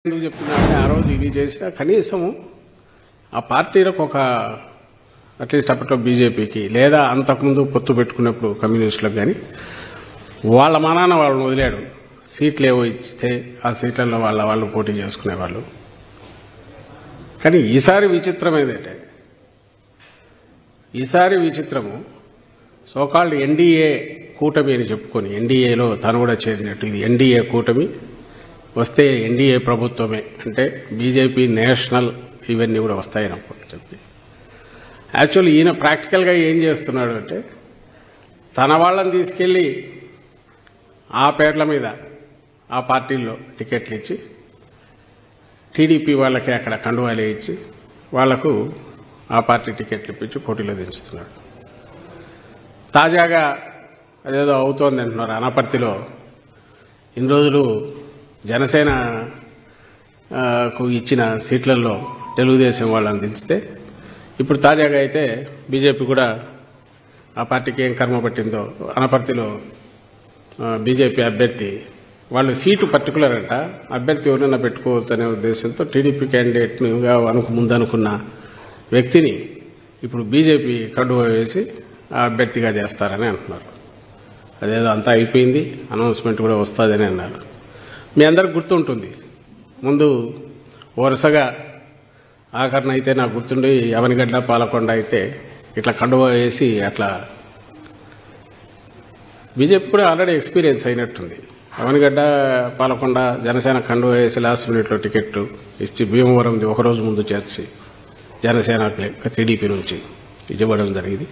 ఎందుకు చెప్తున్నానంటే ఆ రోజు ఇవి చేసిన కనీసం ఆ పార్టీలకు ఒక అట్లీస్ట్ అప్పట్లో బీజేపీకి లేదా అంతకుముందు పొత్తు పెట్టుకున్నప్పుడు కమ్యూనిస్టులకు కానీ వాళ్ళ మనాన వాళ్ళని వదిలాడు సీట్లు ఏవో ఇస్తే ఆ సీట్లలో వాళ్ళ వాళ్ళు పోటీ చేసుకునేవాళ్ళు కానీ ఈసారి విచిత్రం ఏంటంటే ఈసారి విచిత్రము సోకాల్డ్ ఎన్డీఏ కూటమి అని చెప్పుకొని ఎన్డీఏలో తను కూడా చేరినట్టు ఇది ఎన్డీఏ కూటమి వస్తే ఎన్డీఏ ప్రభుత్వమే అంటే బీజేపీ నేషనల్ ఇవన్నీ కూడా వస్తాయని అప్పుడు చెప్పి యాక్చువల్లీ ఈయన ప్రాక్టికల్గా ఏం చేస్తున్నాడు అంటే తన వాళ్ళని తీసుకెళ్లి ఆ పేర్ల మీద ఆ పార్టీల్లో టికెట్లు ఇచ్చి టీడీపీ వాళ్ళకి అక్కడ కండువాలు ఇచ్చి వాళ్లకు ఆ పార్టీ టికెట్లు ఇప్పించి పోటీలో దించుతున్నాడు తాజాగా అదేదో అవుతోంది అంటున్నారు అనపర్తిలో ఇన్ని రోజులు జనసేన ఆ, కు ఇచ్చిన సీట్లలో తెలుగుదేశం వాళ్ళని దించితే ఇప్పుడు తాజాగా అయితే బీజేపీ కూడా ఆ పార్టీకి ఏం కర్మ పట్టిందో అనపర్తిలో ఆ, బీజేపీ అభ్యర్థి వాళ్ళు సీటు పర్టికులర్ అంట అభ్యర్థి ఎవరైనా పెట్టుకోవచ్చు అనే ఉద్దేశంతో టీడీపీ క్యాండిడేట్గా అనుకు ముందు అనుకున్న వ్యక్తిని ఇప్పుడు బీజేపీ కండువా వేసి ఆ అభ్యర్థిగా చేస్తారని అంటున్నారు అదేదో అంతా అయిపోయింది అనౌన్స్మెంట్ కూడా వస్తుందని అన్నారు మీ అందరికి గుర్తుంటుంది ముందు వరుసగా ఆఖరణ అయితే నాకు గుర్తుండి యవనిగడ్డ పాలకొండ అయితే ఇట్లా కండువా వేసి అట్లా బీజేపీ కూడా ఆల్రెడీ ఎక్స్పీరియన్స్ అయినట్టుంది అవనిగడ్డ పాలకొండ జనసేన కండు వేసి లాస్ట్ మినిట్లో టికెట్ ఇచ్చి భీమవరం ఒకరోజు ముందు చేర్చి జనసేన టీడీపీ నుంచి ఇవ్వడం జరిగింది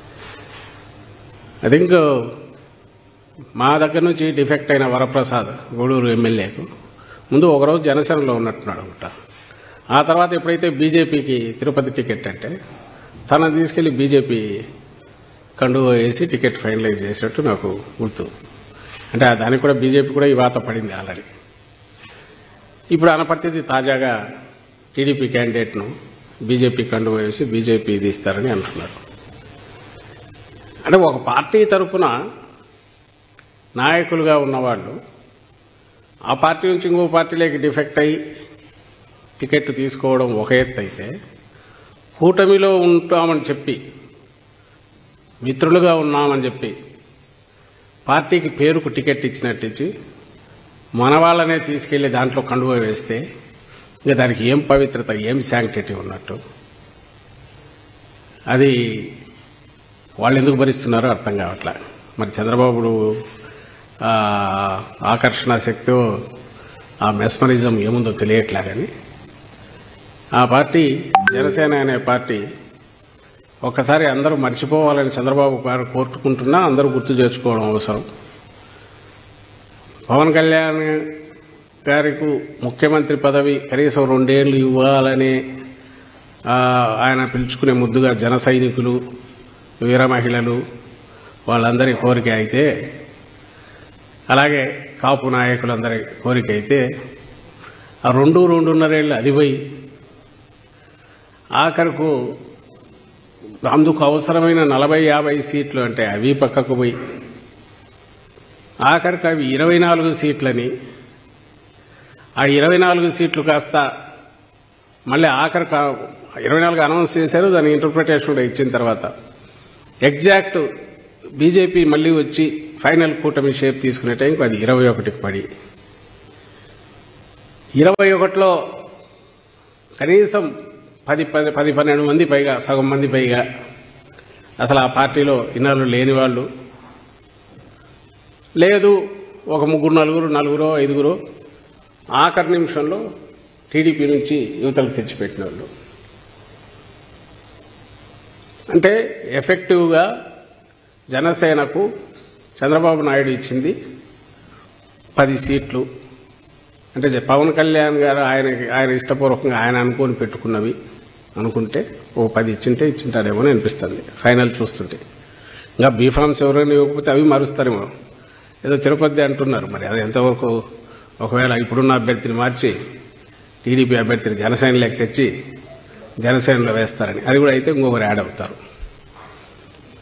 ఐ థింక్ మా దగ్గర నుంచి డిఫెక్ట్ అయిన వరప్రసాద్ గూడూరు ఎమ్మెల్యేకు ముందు ఒకరోజు జనసేనలో ఉన్నట్టున్నాడు అనమాట ఆ తర్వాత ఎప్పుడైతే బీజేపీకి తిరుపతి టికెట్ అంటే తనని తీసుకెళ్లి బీజేపీ కండువా వేసి టికెట్ ఫైనలైజ్ చేసినట్టు నాకు గుర్తు అంటే ఆ దానికి కూడా బీజేపీ కూడా ఈ వాత పడింది ఆల్రెడీ ఇప్పుడు అనపర్తిది తాజాగా టీడీపీ క్యాండిడేట్ను బీజేపీ కండువా వేసి బీజేపీ ఇది ఇస్తారని అంటున్నారు అంటే ఒక పార్టీ తరఫున నాయకులుగా ఉన్నవాళ్ళు ఆ పార్టీ నుంచి ఇంకో పార్టీలోకి డిఫెక్ట్ అయ్యి టికెట్ తీసుకోవడం ఒక ఎత్తు అయితే కూటమిలో ఉంటామని చెప్పి మిత్రులుగా ఉన్నామని చెప్పి పార్టీకి పేరుకు టికెట్ ఇచ్చినట్టు ఇచ్చి మన వాళ్ళనే తీసుకెళ్లి దాంట్లో కండువ వేస్తే ఇంకా దానికి ఏం పవిత్రత ఏం శాంక్టిటీ ఉన్నట్టు అది వాళ్ళు ఎందుకు భరిస్తున్నారో అర్థం కావట్లే మరి చంద్రబాబు ఆ, ఆకర్షణ శక్తి ఆ మెస్మరిజం ఏముందో తెలియట్లే కానీ ఆ పార్టీ జనసేన అనే పార్టీ ఒక్కసారి అందరూ మర్చిపోవాలని చంద్రబాబు గారు కోరుకుంటున్నా అందరూ గుర్తు చేసుకోవడం అవసరం పవన్ కళ్యాణ్ గారికి ముఖ్యమంత్రి పదవి కనీసం రెండేళ్లు ఇవ్వాలని ఆ, ఆయన పిలుచుకునే ముద్దుగా జన సైనికులు వీర మహిళలు వాళ్ళందరి కోరిక అయితే అలాగే కాపు నాయకులందరి కోరిక అయితే ఆ రెండు రెండున్నరేళ్ళు అది పోయి ఆఖరకు అందుకు అవసరమైన నలభై యాభై సీట్లు అంటే అవి పక్కకు పోయి ఆఖరికి అవి ఇరవై నాలుగు సీట్లని ఆ ఇరవై నాలుగు సీట్లు కాస్త మళ్ళీ ఆఖరి ఇరవై నాలుగు అనౌన్స్ చేశారు దాని ఇంటర్ప్రిటేషన్ కూడా ఇచ్చిన తర్వాత ఎగ్జాక్ట్ బీజేపీ మళ్ళీ వచ్చి ఫైనల్ కూటమి షేప్ తీసుకునే టైంకి అది ఇరవై ఒకటికి పడి ఇరవై ఒకటిలో కనీసం పది పది పది పన్నెండు మంది పైగా సగం మంది పైగా అసలు ఆ పార్టీలో ఇన్నర్లు లేని వాళ్ళు లేదు ఒక ముగ్గురు నలుగురు నలుగురో ఐదుగురో ఆఖరి నిమిషంలో టీడీపీ నుంచి యువతలకు తెచ్చిపెట్టిన వాళ్ళు అంటే ఎఫెక్టివ్గా జనసేనకు చంద్రబాబు నాయుడు ఇచ్చింది పది సీట్లు అంటే జ- పవన్ కళ్యాణ్ గారు ఆయన ఆయన ఇష్టపూర్వకంగా ఆయన అనుకొని పెట్టుకున్నవి అనుకుంటే ఓ పది ఇచ్చింటే ఇచ్చింటాడేమో అని అనిపిస్తుంది ఫైనల్ చూస్తుంటే ఇంకా బీఫామ్స్ ఎవరైనా ఇవ్వకపోతే అవి మారుస్తారేమో ఏదో తిరుపతి అంటున్నారు మరి అది ఎంతవరకు ఒకవేళ ఇప్పుడున్న అభ్యర్థిని మార్చి టీడీపీ అభ్యర్థిని జనసేనలోకి తెచ్చి జనసేనలో వేస్తారని అది కూడా అయితే ఇంకొకరు యాడ్ అవుతారు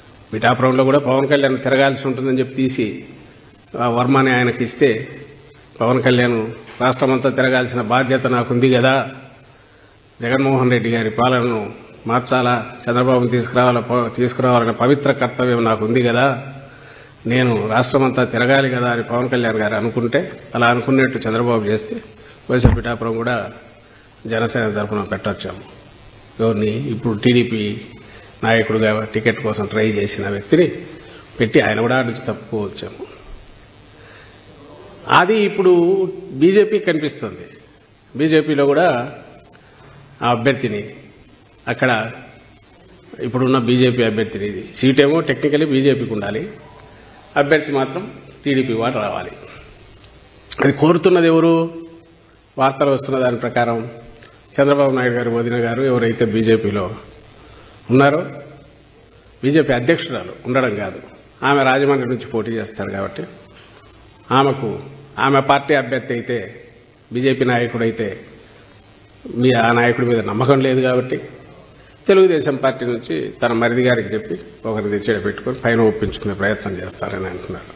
పిఠాపురంలో కూడా పవన్ కళ్యాణ్ తిరగాల్సి ఉంటుందని చెప్పి తీసి ఆ వర్మని ఆయనకి ఇస్తే పవన్ కళ్యాణ్ రాష్ట్రమంతా తిరగాల్సిన బాధ్యత నాకుంది కదా జగన్మోహన్ రెడ్డి గారి పాలనను మార్చాలా చంద్రబాబును తీసుకురావాల తీసుకురావాలనే పవిత్ర కర్తవ్యం నాకుంది కదా నేను రాష్ట్రమంతా తిరగాలి కదా అని పవన్ కళ్యాణ్ గారు అనుకుంటే అలా అనుకున్నట్టు చంద్రబాబు చేస్తే వైఎస్ఆర్ పిఠాపురం కూడా జనసేన తరఫున పెట్టొచ్చాము ఎవరిని ఇప్పుడు టీడీపీ నాయకుడిగా టికెట్ కోసం ట్రై చేసిన వ్యక్తిని పెట్టి ఆయన కూడా నుంచి తప్పుకోవచ్చాము అది ఇప్పుడు బీజేపీ కనిపిస్తుంది బీజేపీలో కూడా ఆ అభ్యర్థిని అక్కడ ఇప్పుడున్న బీజేపీ అభ్యర్థిని ఇది సీటేమో టెక్నికలీ బీజేపీకి ఉండాలి అభ్యర్థి మాత్రం టీడీపీ వాడు రావాలి అది కోరుతున్నది ఎవరు వార్తలు వస్తున్న దాని ప్రకారం చంద్రబాబు నాయుడు గారు వదిన గారు ఎవరైతే బీజేపీలో ఉన్నారో బీజేపీ అధ్యక్షురాలు ఉండడం కాదు ఆమె రాజమండ్రి నుంచి పోటీ చేస్తారు కాబట్టి ఆమెకు ఆమె పార్టీ అభ్యర్థి అయితే బీజేపీ నాయకుడైతే మీ ఆ నాయకుడి మీద నమ్మకం లేదు కాబట్టి తెలుగుదేశం పార్టీ నుంచి తన మరిది గారికి చెప్పి ఒకరిని తెచ్చేట పెట్టుకొని పైన ఒప్పించుకునే ప్రయత్నం చేస్తారని అంటున్నారు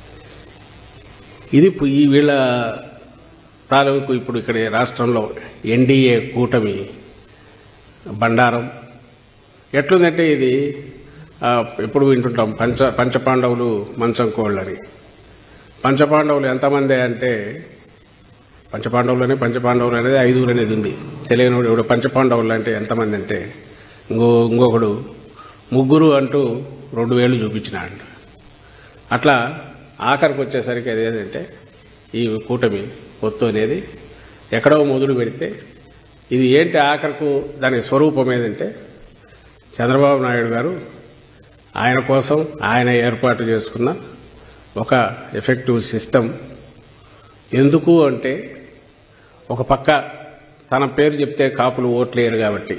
ఇది పు- ఈ వీళ్ళ తాలూకు ఇప్పుడు ఇక్కడ రాష్ట్రంలో ఎన్డీఏ కూటమి బండారం ఎట్లుందంటే ఇది ఆ, ఎప్పుడు వింటుంటాం పంచ పంచపాండవులు మంచం కోళ్ళని పంచపాండవులు ఎంతమంది అంటే పంచపాండవులనే పంచపాండవులు అనేది ఐదుగురు అనేది ఉంది తెలియనివాడు ఇప్పుడు పంచపాండవులు అంటే ఎంతమంది అంటే ఇంకో ఇంకొకడు ముగ్గురు అంటూ రెండు వేలు చూపించినాడు అట్లా ఆఖరికి వచ్చేసరికి అది ఏంటంటే ఈ కూటమి పొత్తు అనేది ఎక్కడో మొదలు పెడితే ఇది ఏంటి ఆఖరకు దాని స్వరూపం ఏదంటే చంద్రబాబు నాయుడు గారు ఆయన కోసం ఆయన ఏర్పాటు చేసుకున్న ఒక ఎఫెక్టివ్ సిస్టమ్ ఎందుకు అంటే ఒక పక్క తన పేరు చెప్తే కాపులు ఓట్లేరు కాబట్టి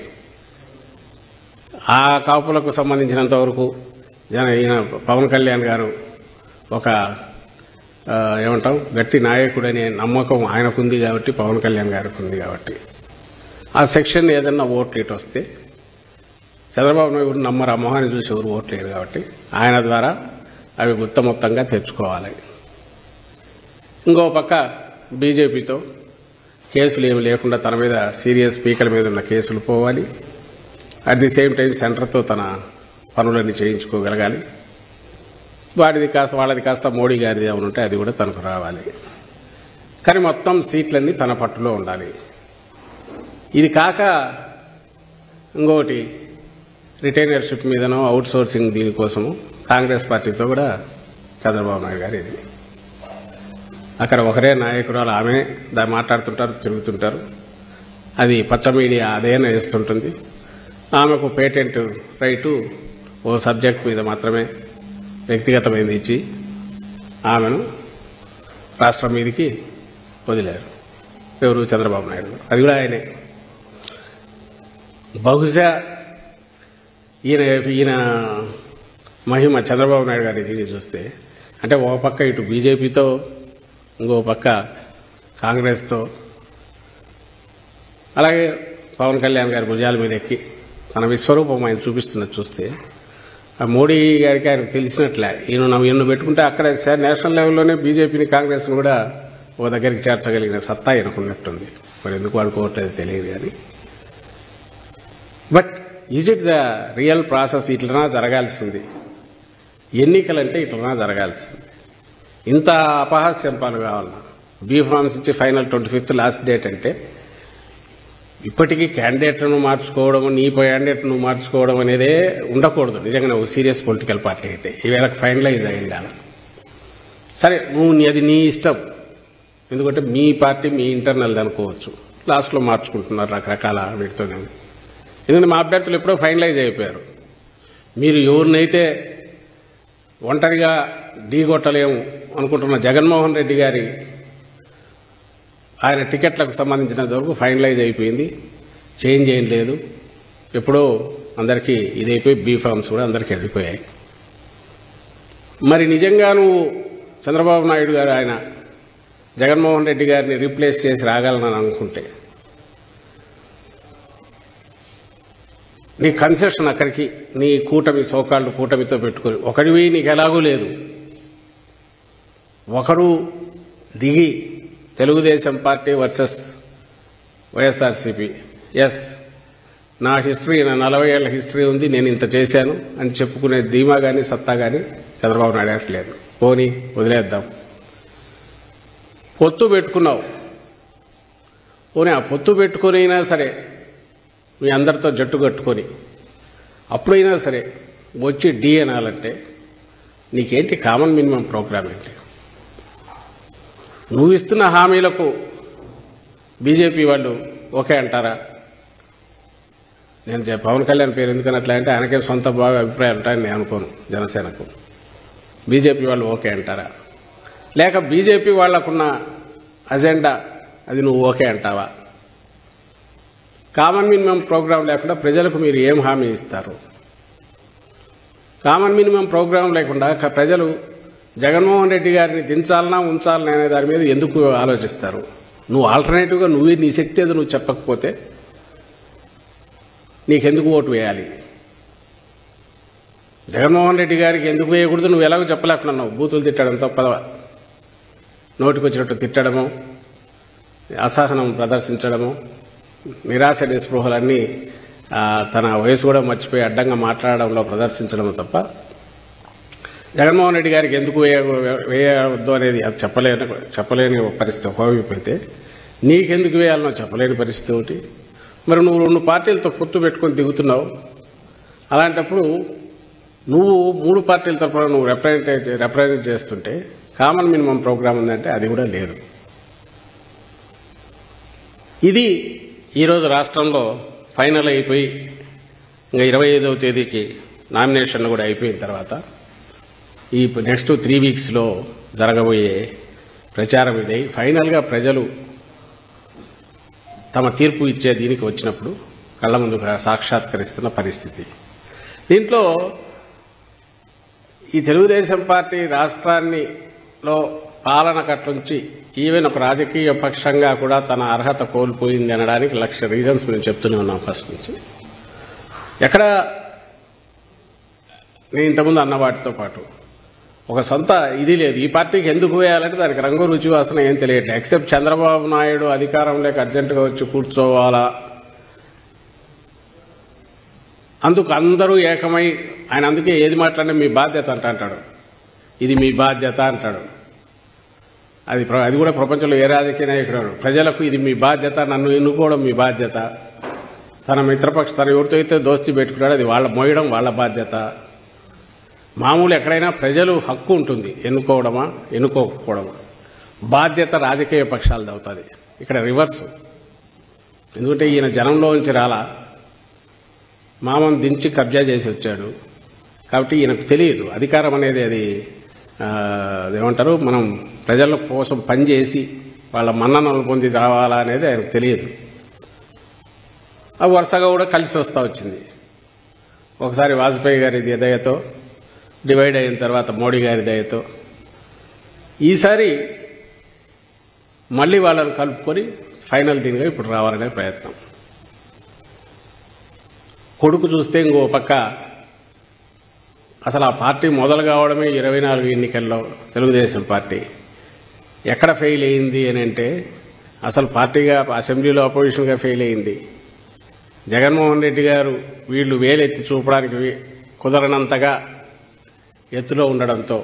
ఆ కాపులకు సంబంధించినంత వరకు జన ఈయన పవన్ కళ్యాణ్ గారు ఒక ఆ, ఏమంటాం గట్టి నాయకుడు అనే నమ్మకం ఆయనకుంది కాబట్టి పవన్ కళ్యాణ్ గారికి ఉంది కాబట్టి ఆ సెక్షన్ ఏదన్నా ఓట్లు ఇటు వస్తే చంద్రబాబు నాయుడు నమ్మరు ఆ మొహాన్ని చూసి ఎవరు ఓట్లేరు కాబట్టి ఆయన ద్వారా అవి గుత్త మొత్తంగా తెచ్చుకోవాలి ఇంకో పక్క బీజేపీతో కేసులు ఏమి లేకుండా తన మీద సీరియస్ స్పీకర్ మీద ఉన్న కేసులు పోవాలి అట్ ది సేమ్ టైం సెంటర్తో తన పనులన్నీ చేయించుకోగలగాలి వాడిది కాస్త వాళ్ళది కాస్త మోడీ గారిది ఏమైనా ఉంటే అది కూడా తనకు రావాలి కానీ మొత్తం సీట్లన్నీ తన పట్టులో ఉండాలి ఇది కాక ఇంకోటి రిటైనర్షిప్ మీదనో అవుట్ సోర్సింగ్ దీనికోసము కాంగ్రెస్ పార్టీతో కూడా చంద్రబాబు నాయుడు గారు ఇది అక్కడ ఒకరే నాయకురాలు ఆమె దా- మాట్లాడుతుంటారు తిరుగుతుంటారు అది పచ్చ మీడియా అదే వేస్తుంటుంది ఆమెకు పేటెంట్ రైటు ఓ సబ్జెక్ట్ మీద మాత్రమే వ్యక్తిగతమైనది ఇచ్చి ఆమెను రాష్ట్రం మీదకి వదిలారు ఎవరు చంద్రబాబు నాయుడు గారు. అది కూడా ఆయనే బహుశా ఈయన ఈయన మహిమ చంద్రబాబు నాయుడు గారి దీన్ని చూస్తే అంటే ఓ పక్క ఇటు బీజేపీతో ఇంకో పక్క కాంగ్రెస్తో అలాగే పవన్ కళ్యాణ్ గారి భుజాల మీద ఎక్కి తన విశ్వరూపం ఆయన చూపిస్తున్నది చూస్తే ఆ మోడీ గారికి ఆయనకు తెలిసినట్లే ఈయన నన్ను ఈయన పెట్టుకుంటే అక్కడ సే- నేషనల్ లెవెల్లోనే బీజేపీని కాంగ్రెస్ను కూడా ఒక దగ్గరికి చేర్చగలిగిన సత్తా ఆయనకున్నట్టుంది మరి ఎందుకు వాడుకోవట్లేదు తెలియదు కానీ but is it the real process ఇట్లనా జరగాల్సింది ఎన్నికలంటే ఇట్లనా జరగాల్సింది ఇంత అపహాస్యం పాలు కావాలన్నా బీ ఫార్మ్స్ ఇచ్చి final twenty fifth last date అంటే ఇప్పటికీ క్యాండిడేట్లను మార్చుకోవడం నీ క్యాండిడేట్ నువ్వు మార్చుకోవడం అనేదే ఉండకూడదు నిజంగా నువ్వు సీరియస్ పొలిటికల్ పార్టీ అయితే ఈవేళ ఫైనలైజ్ అయింది అలా సరే నువ్వు నీ- అది నీ ఇష్టం ఎందుకంటే మీ పార్టీ మీ ఇంటర్నల్ అనుకోవచ్చు లాస్ట్లో మార్చుకుంటున్నారు రకరకాల వీటితోనే ఎందుకంటే మా అభ్యర్థులు ఎప్పుడో ఫైనలైజ్ అయిపోయారు మీరు ఎవరినైతే ఒంటరిగా ఢీగొట్టలేము అనుకుంటున్న జగన్మోహన్ రెడ్డి గారి ఆయన టికెట్లకు సంబంధించినంత వరకు ఫైనలైజ్ అయిపోయింది చేంజ్ ఏం లేదు ఎప్పుడో అందరికీ ఇదైపోయి బీ ఫార్మ్స్ కూడా అందరికీ వెళ్ళిపోయాయి మరి నిజంగా నువ్వు చంద్రబాబు నాయుడు గారు ఆయన జగన్మోహన్ రెడ్డి గారిని రీప్లేస్ చేసి రాగలనని అనుకుంటే నీ కన్సెషన్ అక్కడికి నీ కూటమి సోకాళ్ళు కూటమితో పెట్టుకుని ఒకడివి నీకు ఎలాగూ లేదు ఒకడు దిగి Telugu Desam party versus YSRCP yes నా హిస్టరీ నా నలభై ఏళ్ళ హిస్టరీ ఉంది నేను ఇంత చేశాను అని చెప్పుకునే ధీమా కానీ సత్తా కానీ చంద్రబాబు నాయుడు అట్లేదు పోని వదిలేద్దాం పొత్తు పెట్టుకున్నావు పోనీ ఆ పొత్తు పెట్టుకొని అయినా సరే మీ అందరితో జట్టు కట్టుకొని అప్పుడైనా సరే వచ్చి డి అనాలంటే నీకేంటి కామన్ మినిమం ప్రోగ్రామ్ ఏంటి నువ్వు ఇస్తున్న హామీలకు బీజేపీ వాళ్ళు ఓకే అంటారా నేను చె- పవన్ కళ్యాణ్ పేరు ఎందుకనట్లే అంటే ఆయనకే సొంత బాగా అభిప్రాయాలు ఉంటాయని నేను అనుకోను జనసేనకు బీజేపీ వాళ్ళు ఓకే అంటారా లేక బీజేపీ వాళ్లకున్న అజెండా అది నువ్వు ఓకే అంటావా కామన్ మినిమం ప్రోగ్రాం లేకుండా ప్రజలకు మీరు ఏం హామీ ఇస్తారు కామన్ మినిమం ప్రోగ్రాం లేకుండా క- ప్రజలు జగన్మోహన్ రెడ్డి గారిని దించాలనా ఉంచాలనా అనే దాని మీద ఎందుకు ఆలోచిస్తారు నువ్వు ఆల్టర్నేటివ్గా నువ్వే నీ శక్తి ఏదో నువ్వు చెప్పకపోతే నీకెందుకు ఓటు వేయాలి జగన్మోహన్ రెడ్డి గారికి ఎందుకు వేయకూడదు నువ్వు ఎలాగో చెప్పలేకున్నావు బూతులు తిట్టడంతో పదవ నోటికి వచ్చినట్టు తిట్టడము అసహనం ప్రదర్శించడము నిరాశ నిస్పృహలన్నీ ఆ, తన వయసు కూడా మర్చిపోయి అడ్డంగా మాట్లాడడంలో ప్రదర్శించడం తప్ప జగన్మోహన్ రెడ్డి గారికి ఎందుకు వేయ వేయవద్దు అనేది అది చెప్పలేని చెప్పలేని పరిస్థితి ఒకవైపు నీకెందుకు వేయాలనో చెప్పలేని పరిస్థితి ఒకటి మరి నువ్వు రెండు పార్టీలతో పొత్తు పెట్టుకొని దిగుతున్నావు అలాంటప్పుడు నువ్వు మూడు పార్టీల తరపున నువ్వు రిప్రజెంటేట్ రిప్రజెంట్ చేస్తుంటే కామన్ మినిమం ప్రోగ్రామ్ ఉందంటే అది కూడా లేదు ఇది ఈరోజు రాష్ట్రంలో ఫైనల్ అయిపోయి ఇంకా ఇరవై ఐదవ తేదీకి నామినేషన్లు కూడా అయిపోయిన తర్వాత ఈ నెక్స్ట్ త్రీ వీక్స్లో జరగబోయే ప్రచారం ఇదే ఫైనల్గా ప్రజలు తమ తీర్పు ఇచ్చే దీనికి వచ్చినప్పుడు కళ్ళ ముందు సాక్షాత్కరిస్తున్న పరిస్థితి దీంట్లో ఈ తెలుగుదేశం పార్టీ రాష్ట్రాన్ని లో పాలన కట్లుంచి ఈవెన్ ఒక రాజకీయ పక్షంగా కూడా తన అర్హత కోల్పోయింది అనడానికి లక్ష రీజన్స్ మేము చెప్తూనే ఉన్నాం ఫస్ట్ నుంచి ఎక్కడ నేను ఇంతకుముందు అన్న వాటితో పాటు ఒక సొంత ఇది లేదు ఈ పార్టీకి ఎందుకు వేయాలంటే దానికి రంగు రుచి వాసన ఏం తెలియదు ఎక్సెప్ట్ చంద్రబాబు నాయుడు అధికారం లేక అర్జెంటుగా వచ్చి కూర్చోవాలా అందుకు అందరూ ఏకమై ఆయన అందుకే ఏది మాట్లాడినా మీ బాధ్యత అంట అంటాడు ఇది మీ బాధ్యత అంటాడు అది ప్ర- అది కూడా ప్రపంచంలో ఏ రాజకీయ నాయకుడు అన్నాడు. ప్రజలకు ఇది మీ బాధ్యత నన్ను ఎన్నుకోవడం మీ బాధ్యత తన మిత్రపక్ష తన ఎవరితో అయితే దోస్తీ పెట్టుకున్నాడో అది వాళ్ళ మోయడం వాళ్ళ బాధ్యత మామూలు ఎక్కడైనా ప్రజలు హక్కు ఉంటుంది ఎన్నుకోవడమా ఎన్నుకోకపోవడమా బాధ్యత రాజకీయ పక్షాలది అవుతుంది ఇక్కడ రివర్స్ ఎందుకంటే ఈయన జనంలో నుంచి రాలా మామను దించి కబ్జా చేసి వచ్చాడు కాబట్టి ఈయనకు తెలియదు అధికారం అనేది అది ఆ, అదేమంటారు మనం ప్రజల కోసం పనిచేసి వాళ్ళ మన్ననలు పొంది రావాలా అనేది ఆయనకు తెలియదు అవి వరుసగా కూడా కలిసి వస్తూ వచ్చింది ఒకసారి వాజ్పేయి గారి దయతో డివైడ్ అయిన తర్వాత మోడీ గారి దయతో ఈసారి మళ్ళీ వాళ్ళని కలుపుకొని ఫైనల్ దీనిగా ఇప్పుడు రావాలనే ప్రయత్నం కొడుకు చూస్తే ఇంకో పక్క అసలు ఆ పార్టీ మొదలు కావడమే ఇరవై నాలుగు ఎన్నికల్లో తెలుగుదేశం పార్టీ ఎక్కడ ఫెయిల్ అయింది అని అంటే అసలు పార్టీగా అసెంబ్లీలో అపోజిషన్గా ఫెయిల్ అయింది జగన్మోహన్ రెడ్డి గారు వీళ్ళు వేలెత్తి చూపడానికి వీ- కుదరనంతగా ఎత్తులో ఉండడంతో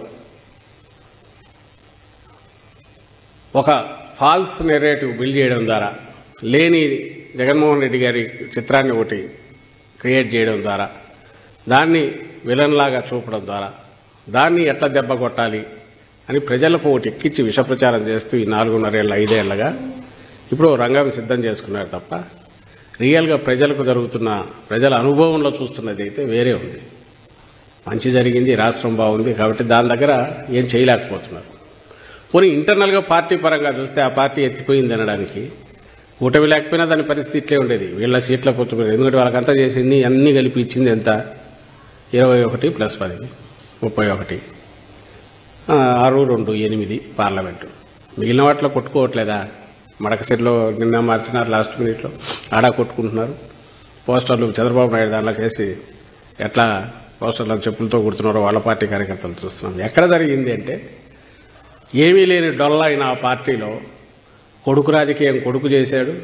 ఒక ఫాల్స్ నెరేటివ్ బిల్డ్ చేయడం ద్వారా లేని జగన్మోహన్ రెడ్డి గారి చిత్రాన్ని ఒకటి క్రియేట్ చేయడం ద్వారా దాన్ని విలన్ లాగా చూపడం ద్వారా దాన్ని ఎట్లా దెబ్బ కొట్టాలి అని ప్రజలకు ఒకటి ఎక్కించి విషప్రచారం చేస్తూ ఈ నాలుగున్నరేళ్ళ ఐదేళ్లగా ఇప్పుడు ఓ రంగం సిద్ధం చేసుకున్నారు తప్ప రియల్గా ప్రజలకు జరుగుతున్న ప్రజల అనుభవంలో చూస్తున్నది అయితే వేరే ఉంది మంచి జరిగింది రాష్ట్రం బాగుంది కాబట్టి దాని దగ్గర ఏం చేయలేకపోతున్నారు పోనీ ఇంటర్నల్గా పార్టీ పరంగా చూస్తే ఆ పార్టీ ఎత్తిపోయింది అనడానికి కూటమి లేకపోయినా దాని పరిస్థితి ఇట్లే ఉండేది వీళ్ళ సీట్ల పొత్తు మీద. ఎందుకంటే వాళ్ళకంతా చేసింది అన్ని కలిపి ఇచ్చింది ఎంత ఇరవై ఒకటి ప్లస్ పది ముప్పై ఒకటి ఆ, ఆరు రెండు ఎనిమిది పార్లమెంటు మిగిలిన వాటిలో కొట్టుకోవట్లేదా మడకసిరిలో నిన్న మార్చినారు లాస్ట్ మినిట్లో ఆడా కొట్టుకుంటున్నారు పోస్టర్లు చంద్రబాబు నాయుడు దాంట్లోకి వేసి ఎట్లా పోస్టర్లను చెప్పులతో కుడుతున్నారో వాళ్ళ పార్టీ కార్యకర్తలు చూస్తున్నాం ఎక్కడ జరిగింది అంటే ఏమీ లేని డొల్ల అయిన ఆ పార్టీలో కొడుకు రాజకీయం కొడుకు చేశాడు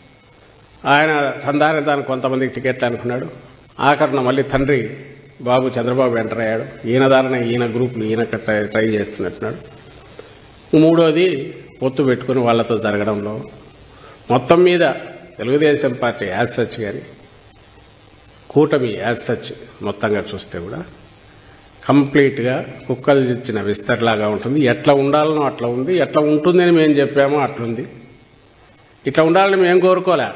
ఆయన తందాని దాని కొంతమందికి టికెట్లు అనుకున్నాడు ఆఖరణ మళ్ళీ తండ్రి బాబు చంద్రబాబు ఎంటర్ అయ్యాడు ఈయన దారిన ఈయన గ్రూప్లు ఈయన ట్రై ట్రై చేస్తున్నట్టున్నాడు మూడోది పొత్తు పెట్టుకుని వాళ్ళతో జరగడంలో మొత్తం మీద తెలుగుదేశం పార్టీ యాజ్ సచ్ కానీ కూటమి యాజ్ సచ్ మొత్తంగా చూస్తే కూడా కంప్లీట్గా కుక్కలు ఇచ్చిన విస్తర్లాగా ఉంటుంది ఎట్లా ఉండాలనో అట్లా ఉంది ఎట్లా ఉంటుందని మేము చెప్పామో అట్లుంది ఇట్లా ఉండాలని మేము కోరుకోలే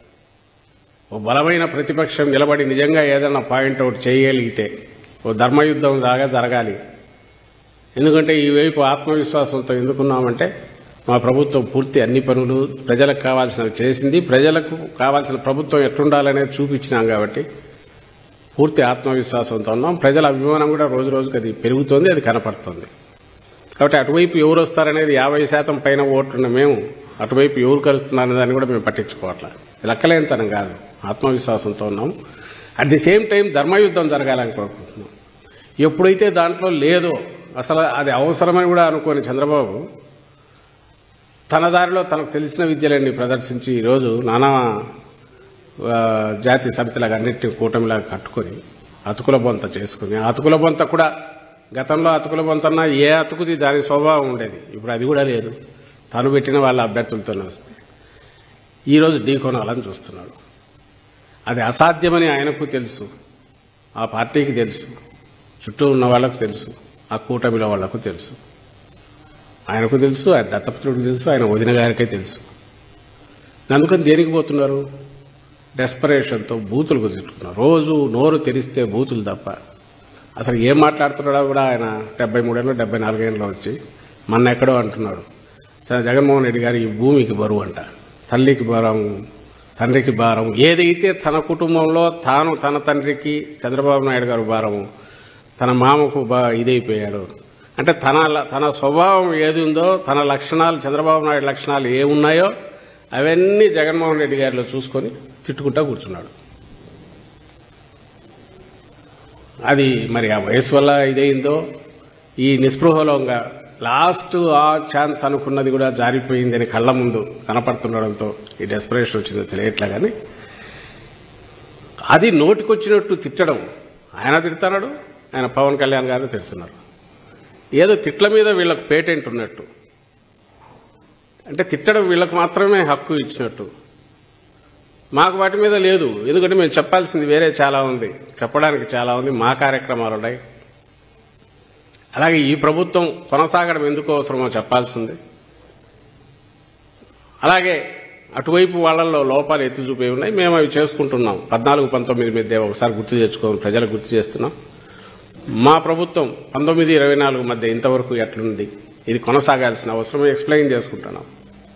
ఓ బలమైన ప్రతిపక్షం నిలబడి నిజంగా ఏదైనా పాయింట్ అవుట్ చేయగలిగితే ఓ ధర్మయుద్ధం లాగా జరగాలి ఎందుకంటే ఈ వైపు ఆత్మవిశ్వాసంతో ఎందుకున్నామంటే మా ప్రభుత్వం పూర్తి అన్ని పనులు ప్రజలకు కావాల్సినవి చేసింది ప్రజలకు కావాల్సిన ప్రభుత్వం ఎట్లుండాలనేది చూపించినాం కాబట్టి పూర్తి ఆత్మవిశ్వాసంతో ఉన్నాం ప్రజల అభిమానం కూడా రోజు రోజుకి అది పెరుగుతోంది అది కనపడుతుంది కాబట్టి అటువైపు ఎవరు వస్తారనేది యాభై శాతం పైన ఓట్లున్న మేము అటువైపు ఎవరు కలుస్తున్నారనే దాన్ని కూడా మేము పట్టించుకోవట్లా లెక్కలేనితనం కాదు ఆత్మవిశ్వాసంతో ఉన్నాం అట్ ది సేమ్ టైం ధర్మయుద్ధం జరగాలని కోరుకుంటున్నాం ఎప్పుడైతే దాంట్లో లేదో అసలు అది అవసరమని కూడా అనుకోని చంద్రబాబు తన దారిలో తనకు తెలిసిన విద్యలన్నీ ప్రదర్శించి ఈరోజు నానా ఆ, జాతి సమితిలాగా అన్నిటి కూటమిలాగా కట్టుకొని అతుకుల బొంత చేసుకుని ఆ అతుకుల బొంత కూడా గతంలో అతుకుల బొంతన్నా ఏ అతుకుది దాని స్వభావం ఉండేది ఇప్పుడు అది కూడా లేదు తను పెట్టిన వాళ్ళ అభ్యర్థులతోనే వస్తుంది ఈరోజు ఢీకొనాలని చూస్తున్నాడు అది అసాధ్యమని ఆయనకు తెలుసు ఆ పార్టీకి తెలుసు చుట్టూ ఉన్న వాళ్ళకు తెలుసు ఆ కూటమిలో వాళ్లకు తెలుసు ఆయనకు తెలుసు ఆయన దత్తపుత్రుడికి తెలుసు ఆయన వదిన గారికే తెలుసు అందుకని దేనికి పోతున్నారు డెస్పరేషన్తో బూతులు కుదుర్చుకున్నారు రోజు నోరు తెరిస్తే బూతులు తప్ప అసలు ఏం మాట్లాడుతున్నాడో కూడా ఆయన డెబ్బై మూడేళ్ళు డెబ్బై నాలుగేళ్ళు వచ్చి మొన్న ఎక్కడో అంటున్నాడు సరే జగన్మోహన్ రెడ్డి గారు ఈ భూమికి బరువు అంట తల్లికి భారం తండ్రికి భారం ఏదైతే తన కుటుంబంలో తాను తన తండ్రికి చంద్రబాబు నాయుడు గారు భారము తన మామకు బా ఇదైపోయాడు అంటే తన తన స్వభావం ఏది ఉందో తన లక్షణాలు చంద్రబాబు నాయుడు లక్షణాలు ఏమున్నాయో అవన్నీ జగన్మోహన్ రెడ్డి గారిలో చూసుకొని తిట్టుకుంటా కూర్చున్నాడు అది మరి ఆ వయసు వల్ల ఇదైందో ఈ నిస్పృహలోగా లాస్ట్ ఆ ఛాన్స్ అనుకున్నది కూడా జారిపోయిందని కళ్ళ ముందు కనపడుతుండడంతో ఈ డెస్పరేషన్ వచ్చిందో తెలియట్లే కానీ అది నోటికొచ్చినట్టు తిట్టడం ఆయన తిడతాడు ఆయన పవన్ కళ్యాణ్ గారు తిడుతున్నారు ఏదో తిట్ల మీద వీళ్ళకు పేటెంట్ ఉన్నట్టు అంటే తిట్టడం వీళ్ళకు మాత్రమే హక్కు ఇచ్చినట్టు మాకు వాటి మీద లేదు ఎందుకంటే మేము చెప్పాల్సింది వేరే చాలా ఉంది చెప్పడానికి చాలా ఉంది మా కార్యక్రమాలు ఉన్నాయి అలాగే ఈ ప్రభుత్వం కొనసాగడం ఎందుకు అవసరమో చెప్పాల్సింది అలాగే అటువైపు వాళ్ళల్లో లోపాలు ఎత్తి చూపే ఉన్నాయి మేము అవి చేసుకుంటున్నాం పద్నాలుగు పంతొమ్మిది మధ్య ఒకసారి గుర్తు తెచ్చుకోవాలి ప్రజలకు గుర్తు చేస్తున్నాం మా ప్రభుత్వం పంతొమ్మిది ఇరవై నాలుగు మధ్య ఇంతవరకు ఎట్లుంది ఇది కొనసాగాల్సిన అవసరం ఎక్స్ప్లెయిన్ చేసుకుంటున్నాం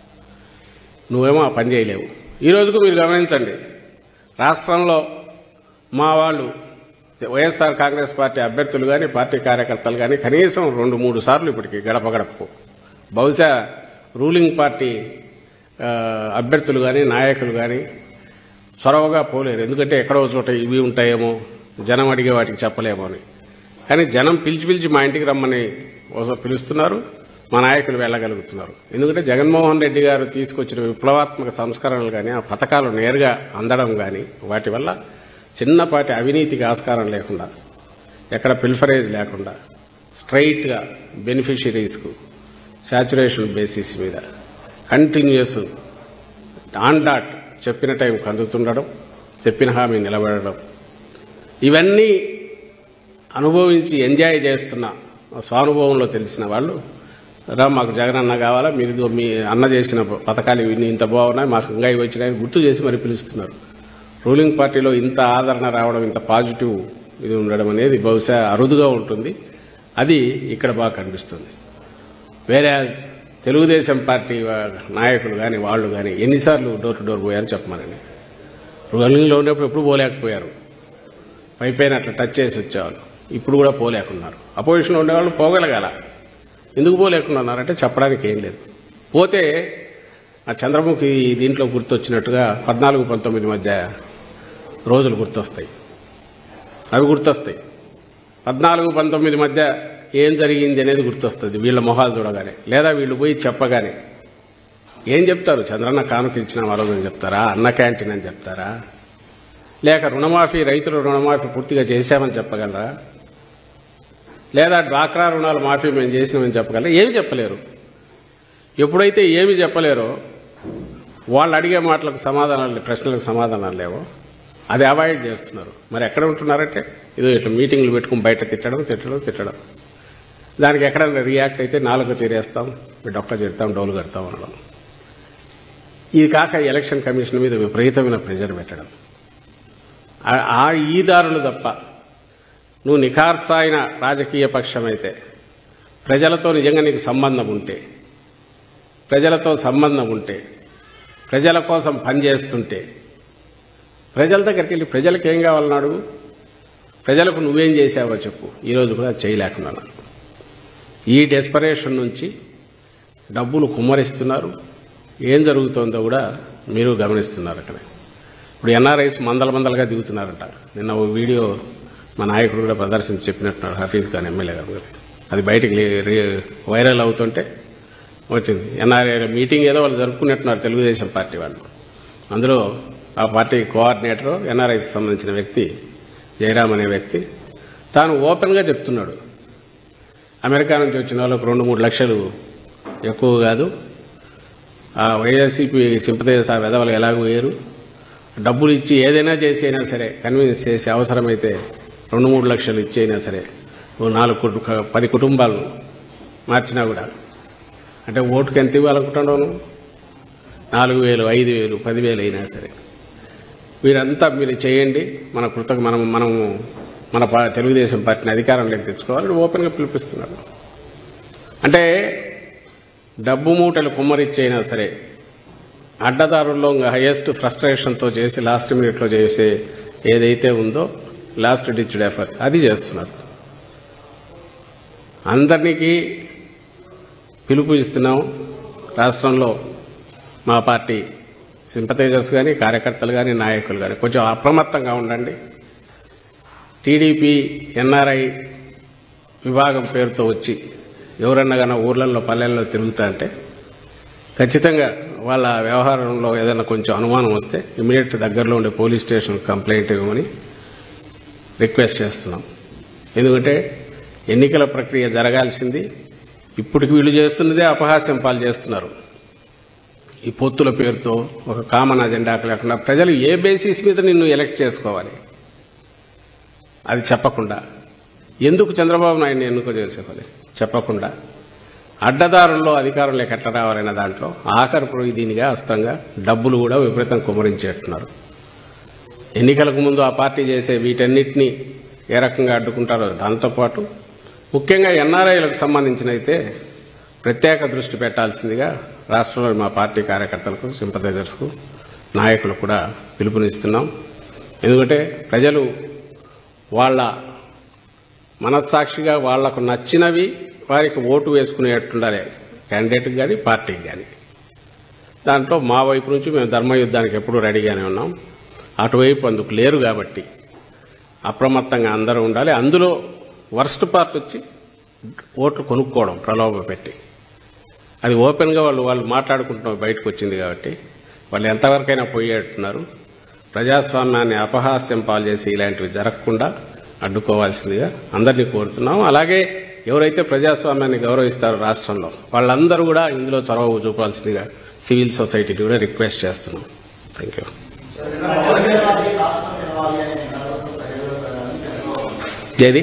నువ్వేమో ఆ పని చేయలేవు ఈ రోజుకు మీరు గమనించండి రాష్ట్రంలో మా వాళ్ళు వైఎస్ఆర్ కాంగ్రెస్ పార్టీ అభ్యర్థులు కానీ పార్టీ కార్యకర్తలు కానీ కనీసం రెండు మూడు సార్లు ఇప్పటికి గడప గడపకు బహుశా రూలింగ్ పార్టీ ఆ, అభ్యర్థులు కానీ నాయకులు కానీ చొరవగా పోలేరు ఎందుకంటే ఎక్కడో చోట ఇవి ఉంటాయేమో జనం అడిగే వాటికి చెప్పలేమో అని కానీ జనం పిలిచి పిలిచి మా ఇంటికి రమ్మని ఒకసారి పిలుస్తున్నారు మా నాయకులు వెళ్ళగలుగుతున్నారు ఎందుకంటే జగన్మోహన్ రెడ్డి గారు తీసుకొచ్చిన విప్లవాత్మక సంస్కరణలు కానీ ఆ పథకాలు నేరుగా అందడం కానీ వాటి వల్ల చిన్నపాటి అవినీతికి ఆస్కారం లేకుండా ఎక్కడ పిల్ఫరేజ్ లేకుండా స్ట్రైట్గా బెనిఫిషరీస్కు శాచురేషన్ బేసిస్ మీద కంటిన్యూస్ ఆన్ డాట్ చెప్పిన టైంకి అందుతుండడం చెప్పిన హామీ నిలబడడం ఇవన్నీ అనుభవించి ఎంజాయ్ చేస్తున్న ఆ స్వానుభవంలో తెలిసిన వాళ్ళు రా మాకు జగన్ అన్న కావాలా మీరు మీ అన్న చేసిన పథకాలు ఇవి ఇంత బాగున్నాయి మాకు ఇంకా ఇవి వచ్చినాయని గుర్తు చేసి మరి పిలుస్తున్నారు రూలింగ్ పార్టీలో ఇంత ఆదరణ రావడం ఇంత పాజిటివ్ ఇది ఉండడం అనేది బహుశా అరుదుగా ఉంటుంది అది ఇక్కడ బాగా కనిపిస్తుంది వేరే తెలుగుదేశం పార్టీ వా- నాయకులు కానీ వాళ్ళు కానీ ఎన్నిసార్లు డోర్ టు డోర్ పోయారు చెప్పమనండి రూలింగ్లో ఉన్నప్పుడు ఎప్పుడు పోలేకపోయారు పై పైన అట్లా టచ్ చేసి వచ్చేవాళ్ళు ఇప్పుడు కూడా పోలేకున్నారు అపోజిషన్లో ఉండేవాళ్ళు పోగలగాల ఎందుకు పోలేకున్నారంటే చెప్పడానికి ఏం లేదు పోతే ఆ చంద్రముఖి దీంట్లో గుర్తొచ్చినట్టుగా పద్నాలుగు పంతొమ్మిది మధ్య రోజులు గుర్తొస్తాయి అవి గుర్తొస్తాయి పద్నాలుగు పంతొమ్మిది మధ్య ఏం జరిగింది అనేది గుర్తొస్తుంది వీళ్ళ మొహాలు చూడగానే లేదా వీళ్ళు పోయి చెప్పగానే ఏం చెప్తారు చంద్రన్న కానుక ఇచ్చిన మరోదని చెప్తారా అన్న క్యాంటీన్ అని చెప్తారా లేక రుణమాఫీ రైతుల రుణమాఫీ పూర్తిగా చేశామని చెప్పగలరా లేదా డ్వాక్రా రుణాలు మాఫీ మేము చేసినామని చెప్పగలరా ఏమి చెప్పలేరు ఎప్పుడైతే ఏమి చెప్పలేరో వాళ్ళు అడిగే మాటలకు సమాధానాలు ప్రశ్నలకు సమాధానాలు లేవో అది అవాయిడ్ చేస్తున్నారు మరి ఎక్కడ ఉంటున్నారంటే ఇదో ఇట్లా మీటింగ్లు పెట్టుకుని బయట తిట్టడం తిట్టడం తిట్టడం దానికి ఎక్కడైనా రియాక్ట్ అయితే నాలుగు చేరేస్తాం డొక్క చేరుతాం డోలు కడతాం అనడం ఇది కాక ఎలక్షన్ కమిషన్ మీద విపరీతమైన ప్రెజర్ పెట్టడం ఆ- ఆ ఈ దారులు తప్ప నువ్వు నిఖార్సాయిన రాజకీయ పక్షం అయితే ప్రజలతో నిజంగా నీకు సంబంధం ఉంటే ప్రజలతో సంబంధం ఉంటే ప్రజల కోసం పనిచేస్తుంటే ప్రజల దగ్గరికి వెళ్ళి ప్రజలకు ఏం కావాలని అడుగు ప్రజలకు నువ్వేం చేశావో చెప్పు ఈరోజు కూడా అది చేయలేకున్నాను ఈ డెస్పరేషన్ నుంచి డబ్బులు కుమ్మరిస్తున్నారు ఏం జరుగుతోందో కూడా మీరు గమనిస్తున్నారు అక్కడ ఇప్పుడు ఎన్ఆర్ఐస్ మందల మందలుగా దిగుతున్నారంట నిన్న ఓ వీడియో మా నాయకుడు కూడా ప్రదర్శించి చెప్పినట్టున్నారు హఫీజ్ ఖాన్ ఎమ్మెల్యే గారు అది బయటికి లే- రే- వైరల్ అవుతుంటే వచ్చింది ఎన్ఆర్ఐ మీటింగ్ ఏదో వాళ్ళు జరుపుకున్నట్టున్నారు తెలుగుదేశం పార్టీ వాళ్ళు అందులో ఆ పార్టీ కోఆర్డినేటర్ ఎన్ఆర్ఐకి సంబంధించిన వ్యక్తి జయరామ్ అనే వ్యక్తి తాను ఓపెన్గా చెప్తున్నాడు అమెరికా నుంచి వచ్చిన వాళ్ళకు రెండు మూడు లక్షలు ఎక్కువ కాదు ఆ వైఎస్సీపీ సింపతైజర్స్ ఆ విధవలు ఎలాగో వేయరు డబ్బులు ఇచ్చి ఏదైనా చేసి అయినా సరే కన్విన్స్ చేసి అవసరమైతే రెండు మూడు లక్షలు ఇచ్చి అయినా సరే ఓ నాలుగు కుటు- పది కుటుంబాలు మార్చినా కూడా అంటే ఓటుకు ఎంత ఇవ్వాలనుకుంటున్నావు నువ్వు? నాలుగు వేలు ఐదు వేలు పదివేలు అయినా సరే వీరంతా మీరు చేయండి మన కృతజ్ఞ మనం మనము మన పా- తెలుగుదేశం పార్టీని అధికారంలోకి తెచ్చుకోవాలని ఓపెన్గా పిలిపిస్తున్నారు అంటే డబ్బు మూటలు కుమ్మరిచ్చైనా సరే అడ్డదారుల్లో ఇంకా హైయెస్ట్ ఫ్రస్ట్రేషన్తో చేసి లాస్ట్ మినిట్లో చేసే ఏదైతే ఉందో లాస్ట్ డిచ్డ్ ఎఫర్ట్ అది చేస్తున్నారు అందరికీ పిలుపు ఇస్తున్నాం రాష్ట్రంలో మా పార్టీ సింపతైజర్స్ కానీ కార్యకర్తలు కానీ నాయకులు కానీ కొంచెం అప్రమత్తంగా ఉండండి టీడీపీ ఎన్ఆర్ఐ విభాగం పేరుతో వచ్చి ఎవరన్నా కానీ ఊర్లలో పల్లెల్లో తిరుగుతా అంటే ఖచ్చితంగా వాళ్ళ వ్యవహారంలో ఏదైనా కొంచెం అనుమానం వస్తే ఇమీడియట్ దగ్గరలో ఉండే పోలీస్ స్టేషన్ కంప్లైంట్ ఇవ్వమని రిక్వెస్ట్ చేస్తున్నాం ఎందుకంటే ఎన్నికల ప్రక్రియ జరగాల్సింది ఇప్పటికి వీళ్ళు చేస్తున్నదే అపహాస్యం పాలు చేస్తున్నారు ఈ పొత్తుల పేరుతో ఒక కామన్ అజెండాకు లేకుండా ప్రజలు ఏ బేసిస్ మీద నిన్ను ఎలక్ట్ చేసుకోవాలి అది చెప్పకుండా ఎందుకు చంద్రబాబు నాయుడిని ఎన్నుకో చేసుకోవాలి చెప్పకుండా అడ్డదారుల్లో అధికారంలోకి ఎట్లా రావాలనే దాంట్లో ఆఖరు దీనిగా అస్తంగా డబ్బులు కూడా విపరీతం కుమరించేట్టున్నారు ఎన్నికలకు ముందు ఆ పార్టీ చేసే వీటన్నిటినీ ఏ రకంగా అడ్డుకుంటారో దాంతోపాటు ముఖ్యంగా ఎన్ఆర్ఐలకు సంబంధించిన అయితే ప్రత్యేక దృష్టి పెట్టాల్సిందిగా రాష్ట్రంలో మా పార్టీ కార్యకర్తలకు సింపథైజర్స్కు నాయకులకు కూడా పిలుపునిస్తున్నాం ఎందుకంటే ప్రజలు వాళ్ళ మనస్సాక్షిగా వాళ్లకు నచ్చినవి వారికి ఓటు వేసుకునేట్టుండాలి క్యాండిడేట్కి కానీ పార్టీకి కానీ దాంట్లో మా వైపు నుంచి మేము ధర్మయుద్ధానికి ఎప్పుడూ రెడీగానే ఉన్నాం అటువైపు అందుకు లేరు కాబట్టి అప్రమత్తంగా అందరూ ఉండాలి అందులో వర్స్ట్ పార్ట్ వచ్చి ఓట్లు కొనుక్కోవడం ప్రలోభ పెట్టి అది ఓపెన్గా వాళ్ళు వాళ్ళు మాట్లాడుకుంటున్న బయటకు వచ్చింది కాబట్టి వాళ్ళు ఎంతవరకైనా పోయేట్టున్నారు ప్రజాస్వామ్యాన్ని అపహాస్యం పాలు చేసి ఇలాంటివి జరగకుండా అడ్డుకోవాల్సిందిగా అందరినీ కోరుతున్నాం అలాగే ఎవరైతే ప్రజాస్వామ్యాన్ని గౌరవిస్తారో రాష్ట్రంలో వాళ్ళందరూ కూడా ఇందులో చొరవ చూపాల్సిందిగా సివిల్ సొసైటీని కూడా రిక్వెస్ట్ చేస్తున్నాం థ్యాంక్ యూ ఏది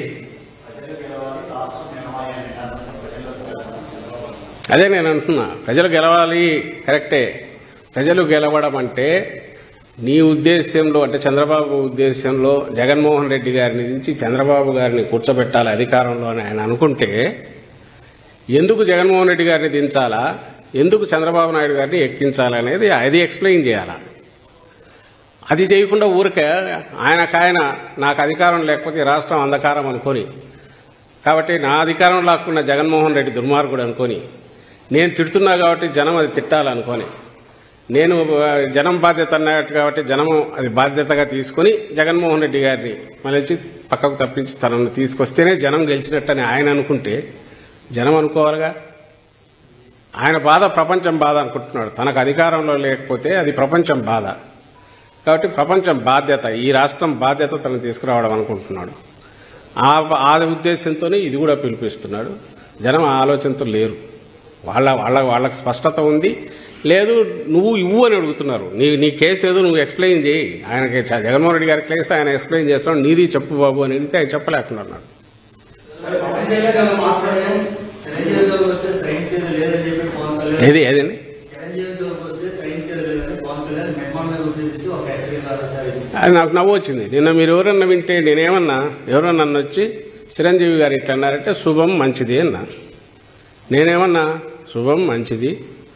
అదే నేను అంటున్నా ప్రజలు గెలవాలి కరెక్టే ప్రజలు గెలవడం అంటే నీ ఉద్దేశ్యంలో అంటే చంద్రబాబు ఉద్దేశ్యంలో జగన్మోహన్ రెడ్డి గారిని దించి చంద్రబాబు గారిని కూర్చోబెట్టాలి అధికారంలో అని ఆయన అనుకుంటే ఎందుకు జగన్మోహన్ రెడ్డి గారిని దించాలా ఎందుకు చంద్రబాబు నాయుడు గారిని ఎక్కించాలనేది అది ఎక్స్ప్లెయిన్ చేయాలా అది చేయకుండా ఊరికే ఆయనకాయన నాకు అధికారం లేకపోతే ఈ రాష్ట్రం అంధకారం అనుకొని కాబట్టి నా అధికారం లాక్కున్న జగన్మోహన్ రెడ్డి దుర్మార్గుడు అనుకొని నేను తిడుతున్నా కాబట్టి జనం అది తిట్టాలనుకొని నేను ఆ, జనం బాధ్యత అన్నట్టు కాబట్టి జనం అది బాధ్యతగా తీసుకుని జగన్మోహన్ రెడ్డి గారిని మళ్ళీ పక్కకు తప్పించి తనను తీసుకొస్తేనే జనం గెలిచినట్టని ఆయన అనుకుంటే జనం అనుకోవాలిగా ఆయన బాధ ప్రపంచం బాధ అనుకుంటున్నాడు తనకు అధికారంలో లేకపోతే అది ప్రపంచం బాధ కాబట్టి ప్రపంచం బాధ్యత ఈ రాష్ట్రం బాధ్యత తను తీసుకురావడం అనుకుంటున్నాడు ఆ ఆ ఉద్దేశంతోనే ఇది కూడా పిలిపిస్తున్నాడు జనం ఆ ఆలోచనతో లేరు వాళ్ళ వాళ్ళ వాళ్ళకి స్పష్టత ఉంది లేదు నువ్వు ఇవ్వు అని అడుగుతున్నారు నీ నీ కేసు ఏదో నువ్వు ఎక్స్ప్లెయిన్ చేయి ఆయనకి చ- జగన్మోహన్ రెడ్డి గారి కేసు ఆయన ఎక్స్ప్లెయిన్ చేస్తాడు నీది చెప్పు బాబు అని అడిగితే ఆయన చెప్పలేకున్నాడు పవన్ కళ్యాణ్ గారు మాట్లాడారు చిరంజీవి గారు వస్తే సహించేది లేదని చెప్పి పవన్ కళ్యాణ్ ఏది ఏదండి చిరంజీవి గారు వస్తే సహించేది లేదని పవన్ కళ్యాణ్ మెమోన్ మీద ఉద్దేశించి ఒక హెచ్చరిక రాశారు అది నాకు నవ్వు వచ్చింది నిన్న మీరు ఎవరన్నా వింటే నేనేమన్నా ఎవరన్నా నన్ను వచ్చి చిరంజీవి గారు ఇట్లా అన్నారంటే శుభం మంచిది అన్నా నేనేమన్నా శుభం మంచిది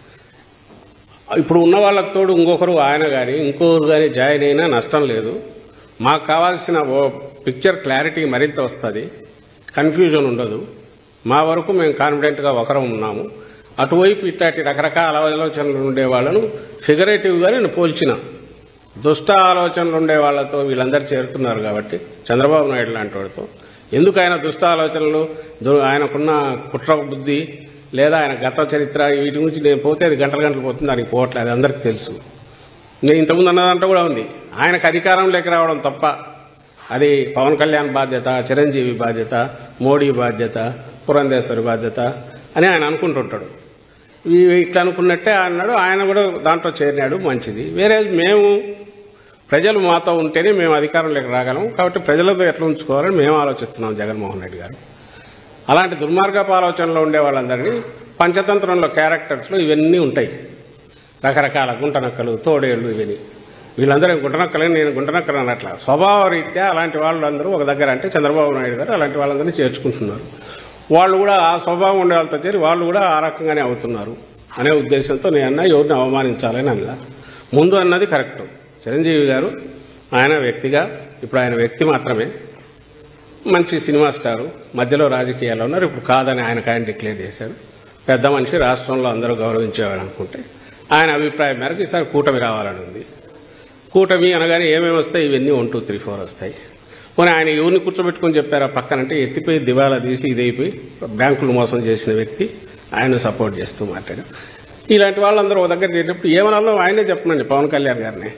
ఇప్పుడు ఉన్న వాళ్ళకి తోడు ఇంకొకరు ఆయన కానీ ఇంకొకరు కానీ జాయిన్ అయినా నష్టం లేదు మాకు కావాల్సిన ఓ పిక్చర్ క్లారిటీ మరింత వస్తుంది కన్ఫ్యూజన్ ఉండదు మా వరకు మేము కాన్ఫిడెంట్గా ఒకరం ఉన్నాము అటువైపు ఇట్లాంటి రకరకాల ఆలోచనలు ఉండే వాళ్ళను ఫిగరేటివ్గా నేను పోల్చిన దుష్ట ఆలోచనలు ఉండే వాళ్ళతో వీళ్ళందరూ చేరుతున్నారు కాబట్టి చంద్రబాబు నాయుడు లాంటి వాడితో ఎందుకు ఆయన దుష్ట ఆలోచనలు దు- ఆయనకున్న కుట్ర బుద్ధి లేదా ఆయన గత చరిత్ర వీటి గురించి నేను పోతే అది గంటల గంటలు పోతుంది దానికి పోవట్లేదు అది అందరికీ తెలుసు నేను ఇంతకుముందు అన్నదంటే కూడా ఉంది ఆయనకు అధికారం లేక రావడం తప్ప అది పవన్ కళ్యాణ్ బాధ్యత చిరంజీవి బాధ్యత మోడీ బాధ్యత పురంధేశ్వరి బాధ్యత అని ఆయన అనుకుంటుంటాడు ఈ- ఇట్లా అనుకున్నట్టే అన్నాడు ఆయన కూడా దాంట్లో చేరినాడు మంచిది వేరే మేము ప్రజలు మాతో ఉంటేనే మేము అధికారంలోకి రాగలం కాబట్టి ప్రజలతో ఎట్లా ఉంచుకోవాలని మేము ఆలోచిస్తున్నాం జగన్మోహన్ రెడ్డి గారు అలాంటి దుర్మార్గపు ఆలోచనలో ఉండే వాళ్ళందరినీ పంచతంత్రంలో క్యారెక్టర్స్లో ఇవన్నీ ఉంటాయి రకరకాల గుంటనక్కలు తోడేళ్ళు ఇవన్నీ వీళ్ళందరూ గుంటనక్కలని నేను గుంటనక్కలు అన్నట్ల స్వభావ రీత్యా అలాంటి వాళ్ళందరూ ఒక దగ్గర అంటే చంద్రబాబు నాయుడు గారు అలాంటి వాళ్ళందరినీ చేర్చుకుంటున్నారు వాళ్ళు కూడా ఆ స్వభావం ఉండే వాళ్ళతో చేరి వాళ్ళు కూడా ఆ రకంగానే అవుతున్నారు అనే ఉద్దేశంతో నేను అన్నా ఎవరిని అవమానించాలని అన్నా ముందు అన్నది కరెక్ట్ చిరంజీవి గారు ఆయన వ్యక్తిగా ఇప్పుడు ఆయన వ్యక్తి మాత్రమే మంచి సినిమా స్టారు మధ్యలో రాజకీయాల్లో ఉన్నారు ఇప్పుడు కాదని ఆయనకు ఆయన డిక్లేర్ చేశారు పెద్ద మనిషి రాష్ట్రంలో అందరూ గౌరవించేవాడు అనుకుంటే ఆయన అభిప్రాయం మేరకు ఈసారి కూటమి రావాలని ఉంది కూటమి అనగానే ఏమేమి వస్తాయి ఇవన్నీ వన్ టూ త్రీ ఫోర్ వస్తాయి పోనీ ఆయన ఎవరిని కూర్చోబెట్టుకుని చెప్పారా పక్కనంటే ఎత్తిపోయి దివాలా తీసి ఇదైపోయి బ్యాంకులు మోసం చేసిన వ్యక్తి ఆయన సపోర్ట్ చేస్తూ మాట్లాడారు ఇలాంటి వాళ్ళందరూ ఒక దగ్గర చేరినప్పుడు ఏమనాలో ఆయనే చెప్పనండి పవన్ కళ్యాణ్ గారిని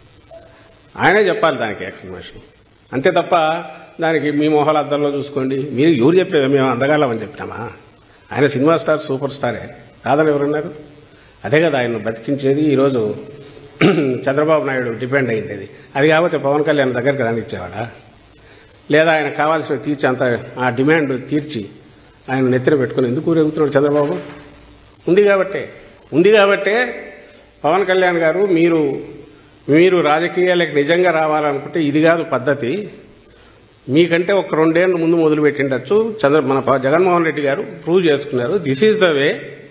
ఆయనే చెప్పాలి దానికి ఎక్స్ప్లెనేషన్ అంతే తప్ప దానికి మీ మొహాల అద్దంలో చూసుకోండి మీరు ఎవరు చెప్పేది మేము అందగాళ్ళమని చెప్పినామా ఆయన సినిమా స్టార్ సూపర్ స్టారే కాదని ఎవరున్నారు అదే కదా ఆయన బతికించేది ఈరోజు చంద్రబాబు నాయుడు డిపెండ్ అయింది అది అది కాకపోతే పవన్ కళ్యాణ్ దగ్గరికి రానిచ్చేవాడా లేదా ఆయన కావాల్సిన తీర్చి అంత ఆ డిమాండ్ తీర్చి ఆయన నెత్తిన పెట్టుకుని ఎందుకు ఊరేగుతున్నాడు చంద్రబాబు ఉంది కాబట్టే ఉంది కాబట్టే పవన్ కళ్యాణ్ గారు మీరు మీరు రాజకీయాలకు నిజంగా రావాలనుకుంటే ఇది కాదు పద్ధతి మీకంటే ఒక రెండేళ్ల ముందు మొదలు పెట్టిండొచ్చు చంద్ర మన ప- జగన్మోహన్ రెడ్డి గారు ప్రూవ్ చేసుకున్నారు దిస్ ఈజ్ ద వే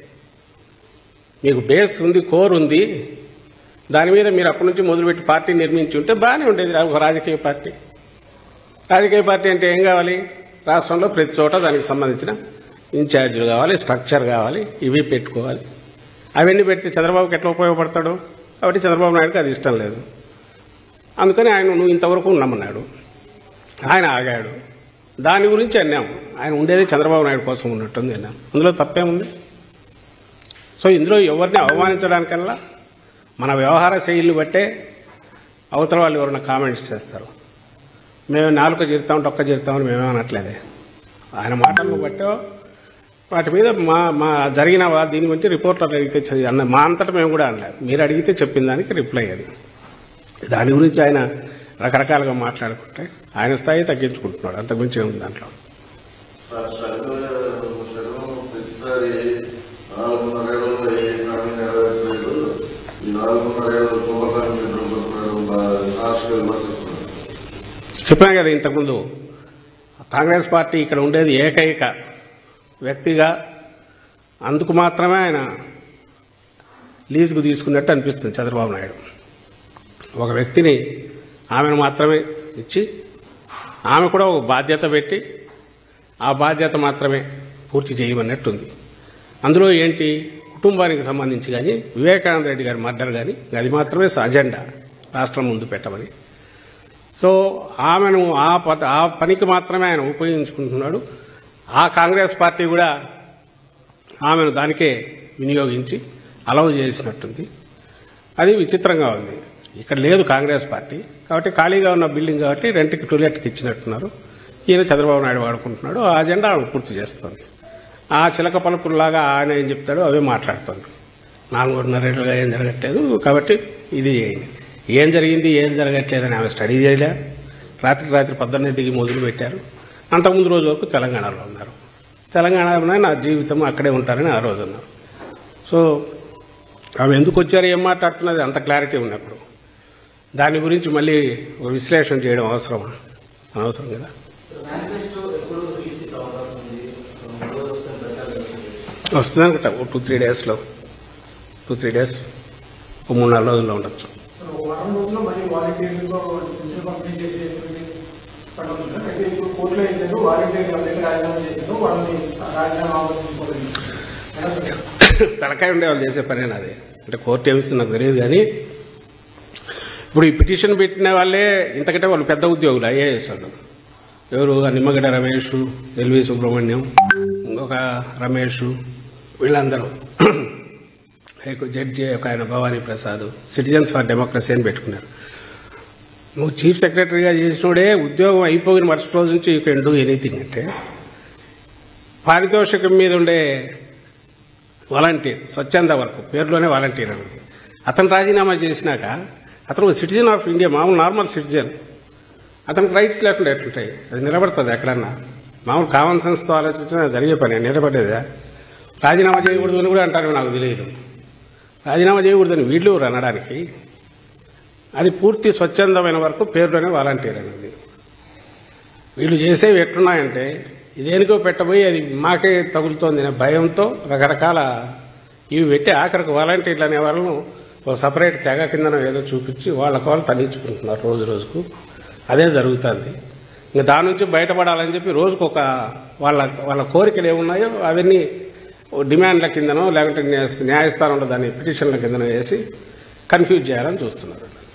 మీకు బేస్ ఉంది కోర్ ఉంది దాని మీద మీరు అప్పటి నుంచి మొదలుపెట్టి పార్టీ నిర్మించి ఉంటే బాగానే ఉండేది ఒక రాజకీయ పార్టీ రాజకీయ పార్టీ అంటే ఏం కావాలి రాష్ట్రంలో ప్రతి చోట దానికి సంబంధించిన ఇన్ఛార్జీలు కావాలి స్ట్రక్చర్ కావాలి ఇవి పెట్టుకోవాలి అవన్నీ పెడితే చంద్రబాబుకి ఎట్లా ఉపయోగపడతాడు కాబట్టి చంద్రబాబు నాయుడుకి అది ఇష్టం లేదు అందుకని ఆయన నువ్వు ఇంతవరకు నమ్మన్నాడు ఆయన ఆగాడు దాని గురించి అన్నాం ఆయన ఉండేది చంద్రబాబు నాయుడు కోసం ఉన్నట్టుంది అన్నాం అందులో తప్పేముంది సో ఇందులో ఎవరిని అవమానించడానికల్లా మన వ్యవహార శైలిని బట్టే అవతల వాళ్ళు ఎవరైనా కామెంట్స్ చేస్తారు మేము నాలుగు జీరుతాం ఒక్క జీరుతామని మేమే అనట్లేదే ఆయన మాటలను బట్టో వాటి మీద మా మా జరిగిన వా- దీని గురించి రిపోర్టర్ అడిగితే చె- అన్న మా అంతటా మేము కూడా అనలేదు మీరు అడిగితే చెప్పిన దానికి రిప్లై అది దాని గురించి ఆయన రకరకాలుగా మాట్లాడుకుంటే ఆయన స్థాయి తగ్గించుకుంటున్నాడు అంతకుమించి ఏముంది దాంట్లో ప్రతిసారి నాలుగున్నర ఏళ్ళలో ఏ హామీ నెరవేర్చలేదు ఈ నాలుగున్నర ఏళ్ళ కుటుంబాన్ని నిద్రపోతున్నాడు రాష్ట్ర విమర్శిస్తున్నాడు చెప్పాను కదా ఇంతకుముందు కాంగ్రెస్ పార్టీ ఇక్కడ ఉండేది ఏకైక వ్యక్తిగా అందుకు మాత్రమే ఆయన లీజుకు తీసుకున్నట్టు అనిపిస్తుంది చంద్రబాబు నాయుడు ఒక వ్యక్తిని ఆమెను మాత్రమే ఇచ్చి ఆమె కూడా ఒక బాధ్యత పెట్టి ఆ బాధ్యత మాత్రమే పూర్తి చేయమన్నట్టుంది అందులో ఏంటి కుటుంబానికి సంబంధించి కానీ వివేకానంద రెడ్డి గారి మర్డర్ కానీ అది మాత్రమే అజెండా రాష్ట్రం ముందు పెట్టమని సో ఆమెను ఆ ప- ఆ పనికి మాత్రమే ఆయన ఉపయోగించుకుంటున్నాడు ఆ కాంగ్రెస్ పార్టీ కూడా ఆమెను దానికే వినియోగించి అలవ్ చేసినట్టుంది అది విచిత్రంగా ఉంది ఇక్కడ లేదు కాంగ్రెస్ పార్టీ కాబట్టి ఖాళీగా ఉన్న బిల్డింగ్ కాబట్టి రెంట్కి టూలెట్కి ఇచ్చినట్టున్నారు ఈయన చంద్రబాబు నాయుడు వాడుకుంటున్నాడు ఆ అజెండా ఆవిడ పూర్తి చేస్తుంది ఆ చిలక పలుకుల్లాగా ఆయన ఏం చెప్తాడో అవే మాట్లాడుతుంది నాలుగున్నరేళ్ళుగా ఏం జరగట్లేదు కాబట్టి ఇది ఏం జరిగింది ఏం జరగట్లేదని ఆమె స్టడీ చేయలే రాత్రికి రాత్రి పొద్దున్నే దిగి మొదలు పెట్టారు అంతకుముందు రోజు వరకు తెలంగాణలో ఉన్నారు తెలంగాణలోనే నా జీవితం అక్కడే ఉంటారని ఆ రోజు అన్నారు సో ఆమె ఎందుకు వచ్చారు ఏం మాట్లాడుతున్నది అంత క్లారిటీ ఉన్నప్పుడు దాని గురించి మళ్ళీ ఒక విశ్లేషణ చేయడం అవసరమా అనవసరం కదా మేనిఫెస్టో ఎప్పుడు రిలీజ్ చేసే అవకాశం ఉంది మూడు రోజులు వస్తే ప్రచారం వస్తుంది అనుకుంటా ఓ టూ త్రీ డేస్లో టూ త్రీ డేస్ ఒక మూడు నాలుగు రోజుల్లో ఉండొచ్చు వారం రోజుల్లో మళ్ళీ వాలంటీర్లతో పెన్షన్ పంపిణీ చేసేటువంటి పనులు ఉన్నాయి. అయితే ఇప్పుడు కోర్టులో ఏంటంటే వాలంటీర్లు ఎవరైతే రాజీనామా చేశారో వాళ్ళని రాజీనామా ఆమోదించుకోలేదు ఎలా చూస్తారు? తలకాయ ఉండే వాళ్ళు చేసే పనే నాది అంటే కోర్టు ఏమిస్తుంది నాకు తెలియదు కానీ ఇప్పుడు ఈ పిటిషన్ పెట్టిన వాళ్ళే ఇంతకంటే వాళ్ళు పెద్ద ఉద్యోగులు ఐఏఎస్ వాళ్ళు ఎవరు ఆ నిమ్మగడ్డ రమేష్ ఎల్వి సుబ్రహ్మణ్యం ఇంకొక రమేష్ వీళ్ళందరూ హైకో జడ్జి ఒక ఆయన Bhavani Prasad citizens for democracy అని పెట్టుకున్నారు నువ్వు చీఫ్ సెక్రటరీగా చేసినోడే ఉద్యోగం అయిపోయిన మరుసటి రోజు నుంచి యూ కెన్ డూ ఎనీథింగ్ అంటే పారితోషికం మీద ఉండే వాలంటీర్ స్వచ్ఛంద వర్క్ పేరులోనే వాలంటీర్ అని ఉంది. అతను రాజీనామా చేసినాక అతను సిటిజన్ ఆఫ్ ఇండియా మామూలు నార్మల్ సిటిజన్ అతనికి రైట్స్ లేకుండా ఎట్లుంటాయి అది నిలబడుతుంది ఎక్కడన్నా మామూలు కామన్ సెన్స్తో ఆలోచించిన జరిగే పని నిలబడేదా రాజీనామా చేయకూడదు అని కూడా అంటారు నాకు తెలియదు రాజీనామా చేయకూడదని వీళ్ళు ఎవరు అనడానికి అది పూర్తి స్వచ్ఛందమైన వరకు పేరులోనే వాలంటీర్ అనేది వీళ్ళు చేసేవి ఎట్లున్నాయంటే ఇదేనికో పెట్టబోయి అది మాకే తగులుతోంది అనే భయంతో రకరకాల ఇవి పెట్టి ఆఖరికి వాలంటీర్లు అనే వాళ్ళను ఒక సపరేట్ తెగ కిందన ఏదో చూపించి వాళ్ళ వాళ్ళు తగ్గించుకుంటున్నారు రోజు రోజుకు అదే జరుగుతుంది ఇంకా దాని నుంచి బయటపడాలని చెప్పి రోజుకు ఒక వాళ్ళ వాళ్ళ కోరికలు ఏమున్నాయో అవన్నీ ఓ డిమాండ్ల కిందనో లేకుంటే న్యాయ- న్యాయస్థానంలో దాన్ని పిటిషన్ల కిందనో వేసి కన్ఫ్యూజ్ చేయాలని చూస్తున్నారు